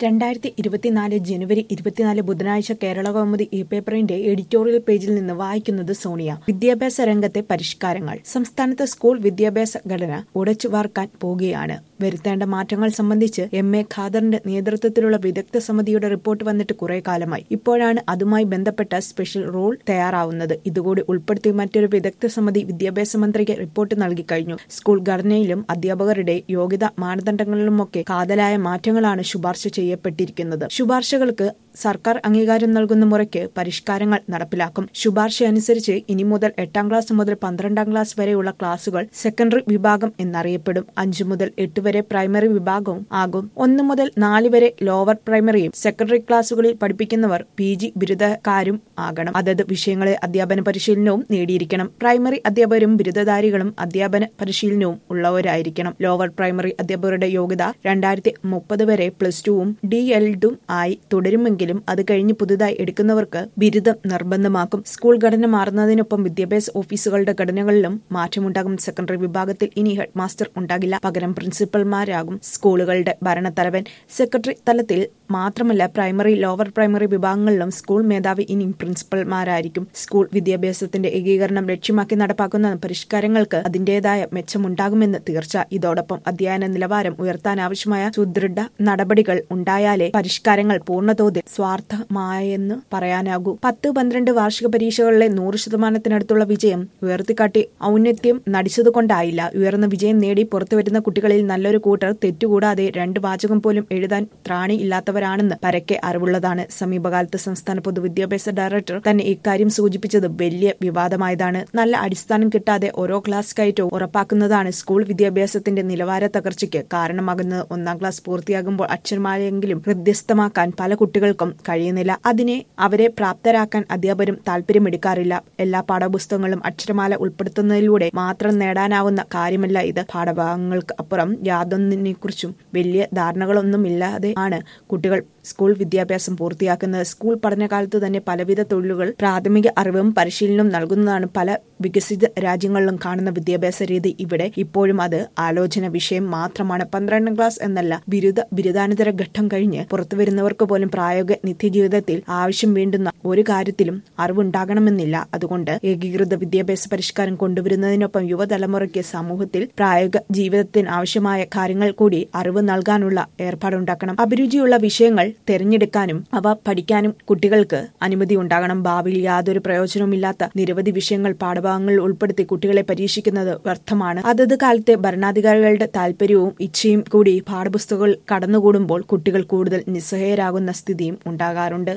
രണ്ടായിരത്തി ഇരുപത്തിനാല് ജനുവരി ഇരുപത്തിനാല് ബുധനാഴ്ച കേരള കൗമുദി ഇ പേപ്പറിന്റെ എഡിറ്റോറിയൽ പേജിൽ നിന്ന് വായിക്കുന്നത് സോണിയ വിദ്യാഭ്യാസ രംഗത്തെ പരിഷ്കാരങ്ങൾ സംസ്ഥാനത്ത് സ്കൂൾ വിദ്യാഭ്യാസ ഘടന ഉടച്ചു വാർക്കാൻ പോകുകയാണ് വരുത്തേണ്ട മാറ്റങ്ങൾ സംബന്ധിച്ച് എം എ ഖാദറിന്റെ നേതൃത്വത്തിലുള്ള വിദഗ്ധ സമിതിയുടെ റിപ്പോർട്ട് വന്നിട്ട് കുറെ കാലമായി ഇപ്പോഴാണ് അതുമായി ബന്ധപ്പെട്ട സ്പെഷ്യൽ റൂൾ തയ്യാറാവുന്നത് ഇതുകൂടി ഉൾപ്പെടുത്തി മറ്റൊരു വിദഗ്ധ സമിതി വിദ്യാഭ്യാസ മന്ത്രിക്ക് റിപ്പോർട്ട് നൽകി കഴിഞ്ഞു സ്കൂൾ ഘടനയിലും അധ്യാപകരുടെ യോഗ്യതാ മാനദണ്ഡങ്ങളിലുമൊക്കെ കാതലായ മാറ്റങ്ങളാണ് ശുപാർശ ചെയ്യപ്പെട്ടിരിക്കുന്നത് ശുപാർശകൾക്ക് സർക്കാർ അംഗീകാരം നൽകുന്ന മുറയ്ക്ക് പരിഷ്കാരങ്ങൾ നടപ്പിലാക്കും ശുപാർശ അനുസരിച്ച് ഇനി മുതൽ എട്ടാം ക്ലാസ് മുതൽ പന്ത്രണ്ടാം ക്ലാസ് വരെയുള്ള ക്ലാസുകൾ സെക്കൻഡറി വിഭാഗം എന്നറിയപ്പെടും അഞ്ചു മുതൽ എട്ട് വരെ പ്രൈമറി വിഭാഗവും ആകും ഒന്ന് മുതൽ നാല് വരെ ലോവർ പ്രൈമറിയും സെക്കൻഡറി ക്ലാസുകളിൽ പഠിപ്പിക്കുന്നവർ പി ജി ബിരുദക്കാരും ആകണം അതത് വിഷയങ്ങളെ അധ്യാപന പരിശീലനവും നേടിയിരിക്കണം പ്രൈമറി അധ്യാപകരും ബിരുദധാരികളും അധ്യാപന പരിശീലനവും ഉള്ളവരായിരിക്കണം ലോവർ പ്രൈമറി അധ്യാപകരുടെ യോഗ്യത രണ്ടായിരത്തി മുപ്പത് വരെ പ്ലസ് ടുവും ഡി എൽഡും ആയി തുടരുമെങ്കിലും അത് കഴിഞ്ഞ് പുതുതായി എടുക്കുന്നവർക്ക് ബിരുദം നിർബന്ധമാക്കും സ്കൂൾ ഘടന മാറുന്നതിനൊപ്പം വിദ്യാഭ്യാസ ഓഫീസുകളുടെ ഘടനകളിലും മാറ്റമുണ്ടാകും സെക്കൻഡറി വിഭാഗത്തിൽ ഇനി ഹെഡ് മാസ്റ്റർ ഉണ്ടാകില്ല പകരം പ്രിൻസിപ്പൽമാരാകും സ്കൂളുകളുടെ ഭരണത്തലവൻ സെക്രട്ടറി തലത്തിൽ മാത്രമല്ല പ്രൈമറി ലോവർ പ്രൈമറി വിഭാഗങ്ങളിലും സ്കൂൾ മേധാവി ഇനി പ്രിൻസിപ്പൽമാരായിരിക്കും സ്കൂൾ വിദ്യാഭ്യാസത്തിന്റെ ഏകീകരണം ലക്ഷ്യമാക്കി നടപ്പാക്കുന്ന പരിഷ്കാരങ്ങൾക്ക് അതിന്റേതായ മെച്ചമുണ്ടാകുമെന്ന് തീർച്ച ഇതോടൊപ്പം അധ്യയന നിലവാരം ഉയർത്താനാവശ്യമായ സുദൃഢ നടപടികൾ ഉണ്ടായാലേ പരിഷ്കാരങ്ങൾ പൂർണ്ണതോതിൽ സ്വാർത്ഥമായെന്ന് പറയാനാകൂ പത്ത് പന്ത്രണ്ട് വാർഷിക പരീക്ഷകളിലെ നൂറ് ശതമാനത്തിനടുത്തുള്ള വിജയം ഉയർത്തിക്കാട്ടി ഔന്നത്യം നടിച്ചതുകൊണ്ടായില്ല ഉയർന്ന വിജയം നേടി പുറത്തുവരുന്ന കുട്ടികളിൽ നല്ലൊരു കൂട്ടർ തെറ്റുകൂടാതെ രണ്ട് വാചകം പോലും എഴുതാൻ ത്രാണി ഇല്ലാത്തവരാണെന്ന് പരക്കെ അറിവുള്ളതാണ് സമീപകാലത്ത് സംസ്ഥാന പൊതുവിദ്യാഭ്യാസ ഡയറക്ടർ തന്നെ ഇക്കാര്യം സൂചിപ്പിച്ചത് വലിയ വിവാദമായതാണ് നല്ല അടിസ്ഥാനം കിട്ടാതെ ഓരോ ക്ലാസ് കയറ്റവും ഉറപ്പാക്കുന്നതാണ് സ്കൂൾ വിദ്യാഭ്യാസത്തിന്റെ നിലവാര തകർച്ചയ്ക്ക് കാരണമാകുന്നത് ഒന്നാം ക്ലാസ് പൂർത്തിയാകുമ്പോൾ അക്ഷരമാലയെങ്കിലും ഹൃദ്യസ്ഥമാക്കാൻ പല കുട്ടികൾക്കും കഴിയുന്നില്ല അതിനെ അവരെ പ്രാപ്തരാക്കാൻ അധ്യാപകരും താല്പര്യമെടുക്കാറില്ല എല്ലാ പാഠപുസ്തകങ്ങളും അക്ഷരമാല ഉൾപ്പെടുത്തുന്നതിലൂടെ മാത്രം നേടാനാവുന്ന കാര്യമല്ല ഇത് പാഠഭാഗങ്ങൾക്ക് അപ്പുറം യാതൊന്നിനെക്കുറിച്ചും വലിയ ധാരണകളൊന്നുമില്ലാതെ ആണ് കുട്ടികൾ സ്കൂൾ വിദ്യാഭ്യാസം പൂർത്തിയാക്കുന്നത് സ്കൂൾ പഠനകാലത്ത് തന്നെ പലവിധ തൊഴിലുകൾ പ്രാഥമിക അറിവും പരിശീലനവും നൽകുന്നതാണ് പല വികസിത രാജ്യങ്ങളിലും കാണുന്ന വിദ്യാഭ്യാസ രീതി ഇവിടെ ഇപ്പോഴും അത് ആലോചന വിഷയം മാത്രമാണ് പന്ത്രണ്ടാം ക്ലാസ് എന്നല്ല ബിരുദ ബിരുദാനന്തര ഘട്ടം കഴിഞ്ഞ് പുറത്തുവരുന്നവർക്ക് പോലും പ്രായോഗിക നിത്യജീവിതത്തിൽ ആവശ്യം വേണ്ടുന്ന ഒരു കാര്യത്തിലും അറിവുണ്ടാകണമെന്നില്ല അതുകൊണ്ട് ഏകീകൃത വിദ്യാഭ്യാസ പരിഷ്കാരം കൊണ്ടുവരുന്നതിനൊപ്പം യുവതലമുറയ്ക്ക് സമൂഹത്തിൽ പ്രായോഗിക ജീവിതത്തിന് ആവശ്യമായ കാര്യങ്ങൾ കൂടി അറിവ് നൽകാനുള്ള ഏർപ്പാടുണ്ടാക്കണം അഭിരുചിയുള്ള വിഷയങ്ങൾ തിരഞ്ഞെടുക്കാനും അവ പഠിക്കാനും കുട്ടികൾക്ക് അനുമതി ഉണ്ടാകണം ഭാവിയിൽ യാതൊരു പ്രയോജനവുമില്ലാത്ത നിരവധി വിഷയങ്ങൾ പാഠഭാഗങ്ങളിൽ ഉൾപ്പെടുത്തി കുട്ടികളെ പരീക്ഷിക്കുന്നത് വ്യർത്ഥമാണ് അതത് കാലത്തെ ഭരണാധികാരികളുടെ താല്പര്യവും ഇച്ഛയും കൂടി പാഠപുസ്തകങ്ങൾ കടന്നുകൂടുമ്പോൾ കുട്ടികൾ കൂടുതൽ നിസ്സഹായരാകുന്ന സ്ഥിതിയും ഉണ്ടാകാറുണ്ട്